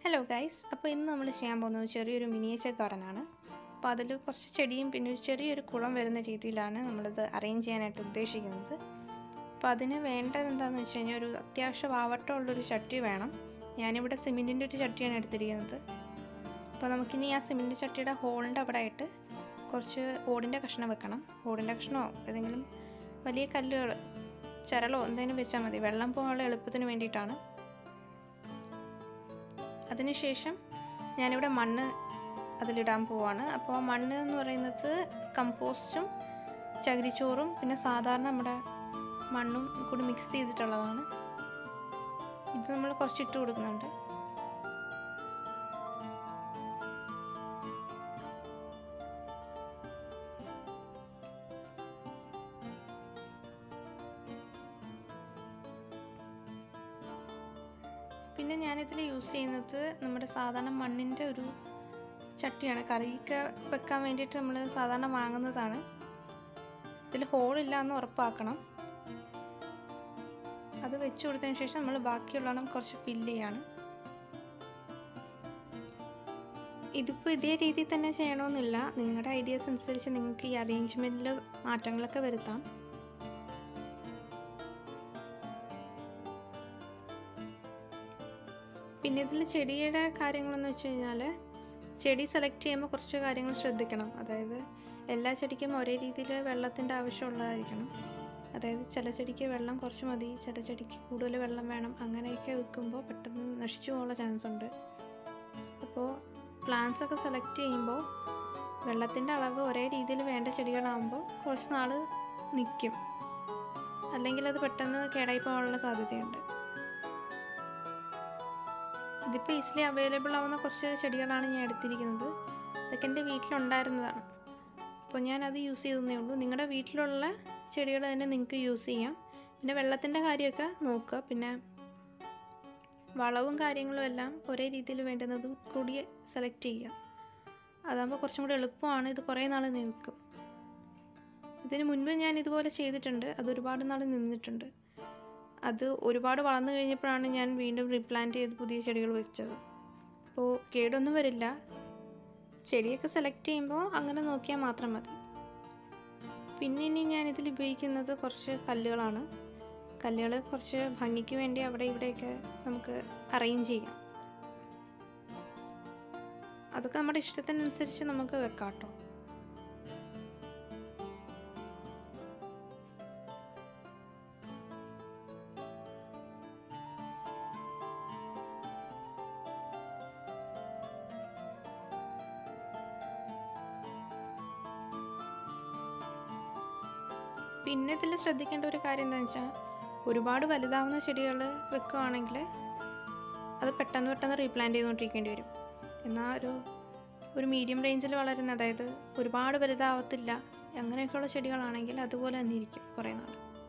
hello guys അപ്പോൾ ഇന്ന് നമ്മൾ ചെയ്യാൻ പോകുന്നത് ചെറിയൊരു മിനിയേച്ചർ ഗാർഡനാണ് അപ്പോൾ അതിൽ കുറച്ച് ചെടിയും പിന്നെ ഒരു ചെറിയൊരു കുളം വരുന്ന രീതിയിലാണ് നമ്മളിത് അറേഞ്ച് ചെയ്യാനായിട്ട് ഉദ്ദേശിക്കുന്നത് അപ്പോൾ അതിന് വേണ്ടത് എന്താണെന്ന് വെച്ച് കഴിഞ്ഞാൽ ഒരു അത്യാവശ്യം വാവട്ടമുള്ളൊരു ചട്ടി വേണം ഞാനിവിടെ സിമെൻറ്റിൻ്റെ ഒരു ചട്ടിയാണ് എടുത്തിരിക്കുന്നത് അപ്പോൾ നമുക്കിനി ആ സിമെൻറ്റ് ചട്ടിയുടെ ഹോളിൻ്റെ അവിടെ ആയിട്ട് കുറച്ച് ഓടിൻ്റെ കഷ്ണം വെക്കണം ഓടിൻ്റെ കഷ്ണമോ ഏതെങ്കിലും വലിയ കല്ലുകൾ ചരളോ എന്തെങ്കിലും വെച്ചാൽ മതി വെള്ളം പോകാനുള്ള എളുപ്പത്തിന് വേണ്ടിയിട്ടാണ് അതിനുശേഷം ഞാനിവിടെ മണ്ണ് അതിലിടാൻ പോവാണ് അപ്പോൾ മണ്ണ് എന്ന് പറയുന്നത് കമ്പോസ്റ്റും ചകിരിച്ചോറും പിന്നെ സാധാരണ നമ്മുടെ മണ്ണും കൂടി മിക്സ് ചെയ്തിട്ടുള്ളതാണ് ഇത് നമ്മൾ കുറച്ച് ഇട്ട് കൊടുക്കുന്നുണ്ട് പിന്നെ ഞാനിതിൽ യൂസ് ചെയ്യുന്നത് നമ്മുടെ സാധാരണ മണ്ണിൻ്റെ ഒരു ചട്ടിയാണ് കറിയൊക്കെ വെക്കാൻ വേണ്ടിയിട്ട് നമ്മൾ സാധാരണ വാങ്ങുന്നതാണ് ഇതിൽ ഹോളില്ല എന്ന് ഉറപ്പാക്കണം അത് വെച്ച് കൊടുത്തതിന് ശേഷം നമ്മൾ ബാക്കിയുള്ളതാണ് കുറച്ച് ഫില്ല് ചെയ്യാണ് ഇതിപ്പോൾ ഇതേ രീതിയിൽ തന്നെ ചെയ്യണമെന്നില്ല നിങ്ങളുടെ ഐഡിയാസ് അനുസരിച്ച് നിങ്ങൾക്ക് ഈ അറേഞ്ച്മെൻറ്റിൽ മാറ്റങ്ങളൊക്കെ വരുത്താം പിന്നെ ഇതിൽ ചെടിയുടെ കാര്യങ്ങളെന്ന് വെച്ച് കഴിഞ്ഞാൽ ചെടി സെലക്ട് ചെയ്യുമ്പോൾ കുറച്ച് കാര്യങ്ങൾ ശ്രദ്ധിക്കണം അതായത് എല്ലാ ചെടിക്കും ഒരേ രീതിയിൽ വെള്ളത്തിൻ്റെ ആവശ്യമുള്ളതായിരിക്കണം അതായത് ചില ചെടിക്ക് വെള്ളം കുറച്ച് മതി ചില ചെടിക്ക് കൂടുതൽ വെള്ളം വേണം അങ്ങനെയൊക്കെ വെക്കുമ്പോൾ പെട്ടെന്ന് നശിച്ചു പോകാനുള്ള ചാൻസ് ഉണ്ട് അപ്പോൾ പ്ലാന്റ്സ് ഒക്കെ സെലക്ട് ചെയ്യുമ്പോൾ വെള്ളത്തിൻ്റെ അളവ് ഒരേ രീതിയിൽ വേണ്ട ചെടികളാകുമ്പോൾ കുറച്ച് നാൾ നിൽക്കും അല്ലെങ്കിൽ അത് പെട്ടെന്ന് കേടായി പോകാനുള്ള സാധ്യതയുണ്ട് ഇതിപ്പോൾ ഈസിലി അവൈലബിൾ ആവുന്ന കുറച്ച് ചെടികളാണ് ഞാൻ എടുത്തിരിക്കുന്നത് ഇതൊക്കെ എൻ്റെ വീട്ടിലുണ്ടായിരുന്നതാണ് അപ്പോൾ ഞാൻ അത് യൂസ് ചെയ്തേ ഉള്ളൂ നിങ്ങളുടെ വീട്ടിലുള്ള ചെടികൾ തന്നെ നിങ്ങൾക്ക് യൂസ് ചെയ്യാം പിന്നെ വെള്ളത്തിൻ്റെ കാര്യമൊക്കെ നോക്കുക പിന്നെ വളവും കാര്യങ്ങളും എല്ലാം ഒരേ രീതിയിൽ വേണ്ടുന്നതും കൂടി സെലക്ട് ചെയ്യുക അതാകുമ്പോൾ കുറച്ചും കൂടി എളുപ്പമാണ് ഇത് കുറേ നാൾ നിൽക്കും ഇതിന് മുൻപ് ഞാൻ ഇതുപോലെ ചെയ്തിട്ടുണ്ട് അത് ഒരുപാട് നാൾ നിന്നിട്ടുണ്ട് അത് ഒരുപാട് വളർന്നു കഴിഞ്ഞപ്പോഴാണ് ഞാൻ വീണ്ടും റീപ്ലാന്റ് ചെയ്ത് പുതിയ ചെടികൾ വെച്ചത് അപ്പോൾ കേടൊന്നും വരില്ല ചെടിയൊക്കെ സെലക്ട് ചെയ്യുമ്പോൾ അങ്ങനെ നോക്കിയാൽ മാത്രം മതി പിന്നെ ഇനി ഞാൻ ഇതിൽ ഉപയോഗിക്കുന്നത് കുറച്ച് കല്ലുകളാണ് കല്ലുകൾ കുറച്ച് ഭംഗിക്ക് വേണ്ടി അവിടെ ഇവിടെയൊക്കെ നമുക്ക് അറേഞ്ച് ചെയ്യാം അതൊക്കെ നമ്മുടെ ഇഷ്ടത്തിനനുസരിച്ച് നമുക്ക് വെക്കാം കേട്ടോ പിന്നെ ഇതിൽ ശ്രദ്ധിക്കേണ്ട ഒരു കാര്യം എന്താണെന്ന് വെച്ചാൽ ഒരുപാട് വലുതാവുന്ന ചെടികൾ വെക്കുകയാണെങ്കിൽ അത് പെട്ടെന്ന് പെട്ടെന്ന് റീപ്ലാന്റ് ചെയ്തുകൊണ്ടിരിക്കേണ്ടി വരും എന്നാൽ ഒരു ഒരു മീഡിയം റേഞ്ചിൽ വളരുന്ന അതായത് ഒരുപാട് വലുതാവത്തില്ല അങ്ങനെയൊക്കെയുള്ള ചെടികളാണെങ്കിൽ അതുപോലെ തന്നെ ഇരിക്കും കുറേ നാൾ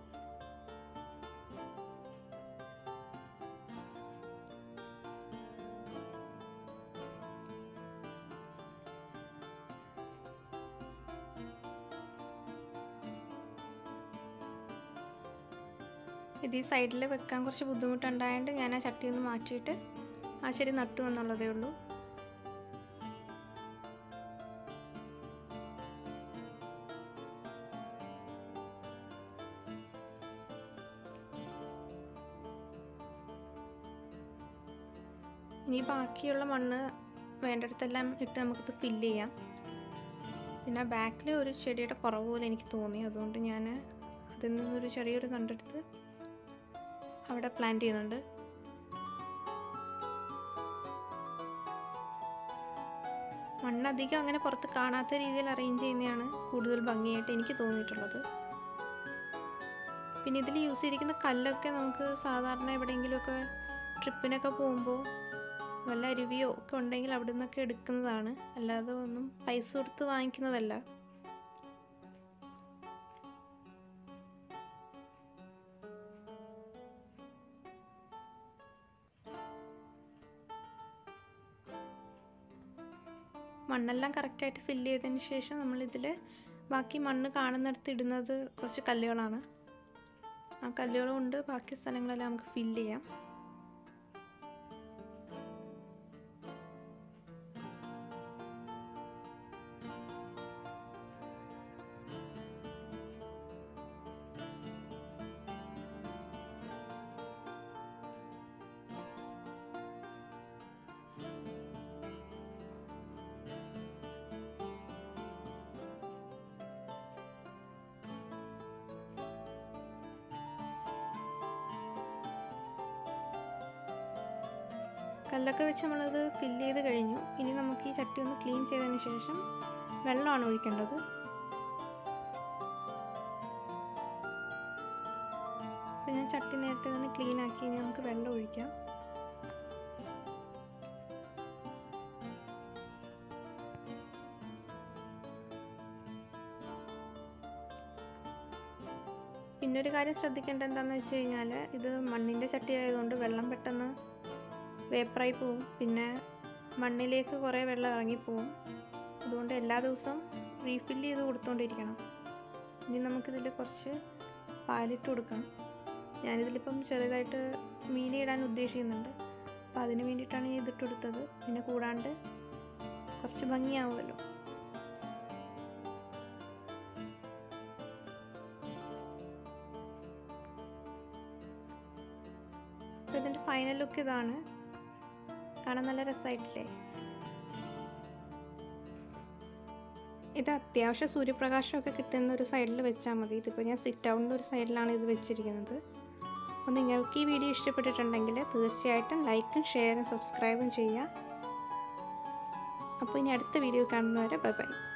ഇത് ഈ സൈഡിൽ വെക്കാൻ കുറച്ച് ബുദ്ധിമുട്ടുണ്ടായതുകൊണ്ട് ഞാൻ ആ ചട്ടി ഒന്ന് മാറ്റിയിട്ട് ആ ചെടി നട്ടു എന്നുള്ളതേ ഉള്ളൂ ഇനി ബാക്കിയുള്ള മണ്ണ് വേണ്ടിടത്തെല്ലാം ഇട്ട് നമുക്കിത് ഫില്ല് ചെയ്യാം പിന്നെ ബാക്കിൽ ഒരു ചെടിയുടെ കുറവ് പോലെ എനിക്ക് തോന്നി അതുകൊണ്ട് ഞാൻ അതിൽ നിന്നൊരു ചെറിയൊരു തണ്ടെടുത്ത് അവിടെ പ്ലാന്റ് ചെയ്യുന്നുണ്ട് മണ്ണ് അധികം അങ്ങനെ പുറത്ത് കാണാത്ത രീതിയിൽ അറേഞ്ച് ചെയ്യുന്നതാണ് കൂടുതൽ ഭംഗിയായിട്ട് എനിക്ക് തോന്നിയിട്ടുള്ളത് പിന്നെ ഇതിൽ യൂസ് ചെയ്തിരിക്കുന്ന കല്ലൊക്കെ നമുക്ക് സാധാരണ എവിടെയെങ്കിലുമൊക്കെ ട്രിപ്പിനൊക്കെ പോകുമ്പോൾ വല്ല അരുവിയോ ഒക്കെ ഉണ്ടെങ്കിൽ അവിടെ നിന്നൊക്കെ എടുക്കുന്നതാണ് അല്ലാതെ ഒന്നും പൈസ കൊടുത്ത് വാങ്ങിക്കുന്നതല്ല മണ്ണെല്ലാം കറക്റ്റായിട്ട് ഫില്ല് ചെയ്തതിന് ശേഷം നമ്മളിതിൽ ബാക്കി മണ്ണ് കാണുന്നിടത്ത് ഇടുന്നത് കുറച്ച് കല്ലുകളാണ് ആ കല്ലുകൾ കൊണ്ട് ബാക്കി സ്ഥലങ്ങളെല്ലാം നമുക്ക് ഫില്ല് ചെയ്യാം കല്ലൊക്കെ വെച്ച് നമ്മളത് ഫില്ല് ചെയ്ത് കഴിഞ്ഞു ഇനി നമുക്ക് ഈ ചട്ടി ഒന്ന് ക്ലീൻ ചെയ്തതിന് ശേഷം വെള്ളമാണ് ഒഴിക്കേണ്ടത് അപ്പോൾ ഞാൻ ചട്ടി നേരത്തെ തന്നെ ക്ലീൻ ആക്കി ഇനി നമുക്ക് വെള്ളം ഒഴിക്കാം പിന്നെ ഒരു കാര്യം ശ്രദ്ധിക്കേണ്ട എന്താണെന്ന് വെച്ച് കഴിഞ്ഞാൽ ഇത് മണ്ണിൻ്റെ ചട്ടി ആയതുകൊണ്ട് വെള്ളം പെട്ടെന്ന് വേപ്പറായി പോവും പിന്നെ മണ്ണിലേക്ക് കുറേ വെള്ളം ഇറങ്ങിപ്പോവും അതുകൊണ്ട് എല്ലാ ദിവസവും റീഫില്ല് ചെയ്ത് കൊടുത്തുകൊണ്ടിരിക്കണം ഇനി നമുക്കിതിൽ കുറച്ച് പാലിട്ട് കൊടുക്കാം ഞാനിതിലിപ്പം ചെറുതായിട്ട് മീലി ഇടാൻ ഉദ്ദേശിക്കുന്നുണ്ട് അപ്പോൾ അതിന് വേണ്ടിയിട്ടാണ് ഞാൻ ഇതിട്ട് കൊടുത്തത് പിന്നെ കൂടാണ്ട് കുറച്ച് ഭംഗിയാവുമല്ലോ അപ്പോൾ ഇതിൻ്റെ ഫൈനൽ ലുക്ക് ഇതാണ് കാണാൻ നല്ല രസമായിട്ടില്ലേ ഇത് അത്യാവശ്യം സൂര്യപ്രകാശമൊക്കെ കിട്ടുന്ന ഒരു സൈഡിൽ വെച്ചാൽ മതി ഇതിപ്പോൾ ഞാൻ സിറ്റ് ഔട്ടിൻ്റെ ഒരു സൈഡിലാണ് ഇത് വെച്ചിരിക്കുന്നത് അപ്പോൾ നിങ്ങൾക്ക് ഈ വീഡിയോ ഇഷ്ടപ്പെട്ടിട്ടുണ്ടെങ്കിൽ തീർച്ചയായിട്ടും ലൈക്കും ഷെയറും സബ്സ്ക്രൈബും ചെയ്യുക അപ്പോൾ ഇനി അടുത്ത വീഡിയോ കാണുന്നവരെ ബൈ ബൈ